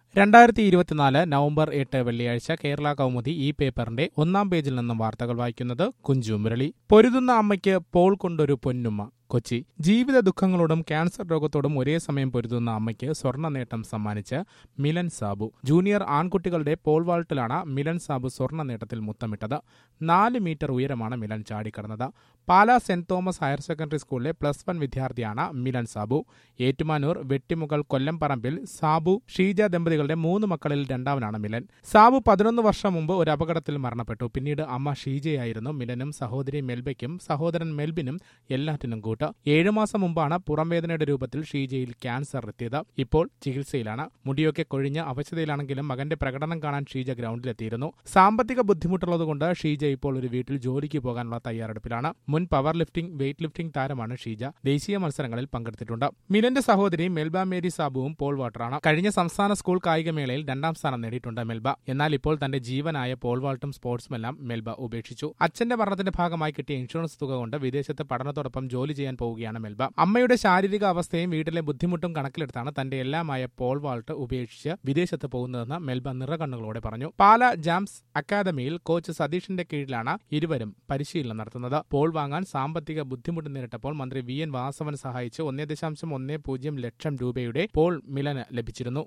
രണ്ടായിരത്തി ഇരുപത്തിനാല് നവംബർ എട്ട് വെള്ളിയാഴ്ച കേരള കൗമുദി ഈ പേപ്പറിന്റെ ഒന്നാം പേജിൽ നിന്നും വാർത്തകൾ വായിക്കുന്നത് കുഞ്ചു മുരളി പൊരുതുന്ന അമ്മയ്ക്ക് പോൾ കൊണ്ടൊരു പൊന്നുമ്മ കൊച്ചി ജീവിത ദുഃഖങ്ങളോടും ക്യാൻസർ രോഗത്തോടും ഒരേ സമയം പൊരുതുന്ന അമ്മയ്ക്ക് സ്വർണ്ണ നേട്ടം സമ്മാനിച്ച് മിലൻ സാബു ജൂനിയർ ആൺകുട്ടികളുടെ പോൾ വാൾട്ടിലാണ് മിലൻ സാബു സ്വർണ്ണ നേട്ടത്തിൽ മുത്തമിട്ടത് നാല് മീറ്റർ ഉയരമാണ് മിലൻ ചാടിക്കടന്നത് Pala Saint Thomas higher secondary സ്കൂളിലെ പ്ലസ് വൺ വിദ്യാർത്ഥിയാണ് മിലൻ സാബു ഏറ്റുമാനൂർ വെട്ടിമുകൾ കൊല്ലംപറമ്പിൽ സാബു ഷീജ ദമ്പതികളുടെ മൂന്ന് മക്കളിൽ രണ്ടാമനാണ് മിലൻ സാബു പതിനൊന്ന് വർഷം മുമ്പ് ഒരു അപകടത്തിൽ മരണപ്പെട്ടു പിന്നീട് അമ്മ ഷീജയായിരുന്നു മിലനും സഹോദരി മെൽബയ്ക്കും സഹോദരൻ മെൽബിനും എല്ലാറ്റിനും കൂട്ട് ഏഴു മാസം മുമ്പാണ് പുറംവേദനയുടെ രൂപത്തിൽ ഷീജയിൽ ക്യാൻസർ എത്തിയത് ഇപ്പോൾ ചികിത്സയിലാണ് മുടിയൊക്കെ കൊഴിഞ്ഞ് അവശതയിലാണെങ്കിലും മകന്റെ പ്രകടനം കാണാൻ ഷീജ ഗ്രൗണ്ടിലെത്തിയിരുന്നു സാമ്പത്തിക ബുദ്ധിമുട്ടുള്ളതുകൊണ്ട് ഷീജ ഇപ്പോൾ ഒരു വീട്ടിൽ ജോലിക്ക് പോകാനുള്ള തയ്യാറെടുപ്പിലാണ് മുൻ പവർ ലിഫ്റ്റിംഗ് വെയ്റ്റ് ലിഫ്റ്റിംഗ് താരമാണ് ഷീജ ദേശീയ മത്സരങ്ങളിൽ പങ്കെടുത്തിട്ടുണ്ട് മിലന്റെ സഹോദരി മെൽബ മേരി സാബുവും പോൾ വാട്ടറാണ് കഴിഞ്ഞ സംസ്ഥാന സ്കൂൾ കായികമേളയിൽ രണ്ടാം സ്ഥാനം നേടിയിട്ടുണ്ട് മെൽബ എന്നാൽ ഇപ്പോൾ തന്റെ ജീവനായ പോൾ വാൾട്ടും സ്പോർട്സുമെല്ലാം മെൽബ ഉപേക്ഷിച്ചു അച്ഛന്റെ മരണത്തിന്റെ ഭാഗമായി കിട്ടിയ ഇൻഷുറൻസ് തുക കൊണ്ട് വിദേശത്ത് പഠനത്തോടൊപ്പം ജോലി ചെയ്യാൻ പോവുകയാണ് മെൽബ അമ്മയുടെ ശാരീരിക അവസ്ഥയും വീട്ടിലെ ബുദ്ധിമുട്ടും കണക്കിലെടുത്താണ് തന്റെ എല്ലാമായ പോൾ വാൾട്ട് ഉപേക്ഷിച്ച് വിദേശത്ത് പോകുന്നതെന്ന് മെൽബ നിറകണ്ണുകളോടെ പറഞ്ഞു പാല ജാംസ് അക്കാദമിയിൽ കോച്ച് സതീഷിന്റെ കീഴിലാണ് ഇരുവരും പരിശീലനം നടത്തുന്നത് പോൾ വാങ്ങാൻ സാമ്പത്തിക ബുദ്ധിമുട്ട് നേരിട്ടപ്പോൾ മന്ത്രി വി എൻ വാസവൻ സഹായിച്ച് ഒന്നേ ദശാംശം ഒന്നേ പൂജ്യം ലക്ഷം രൂപയുടെ പോൾ മിലന് ലഭിച്ചിരുന്നു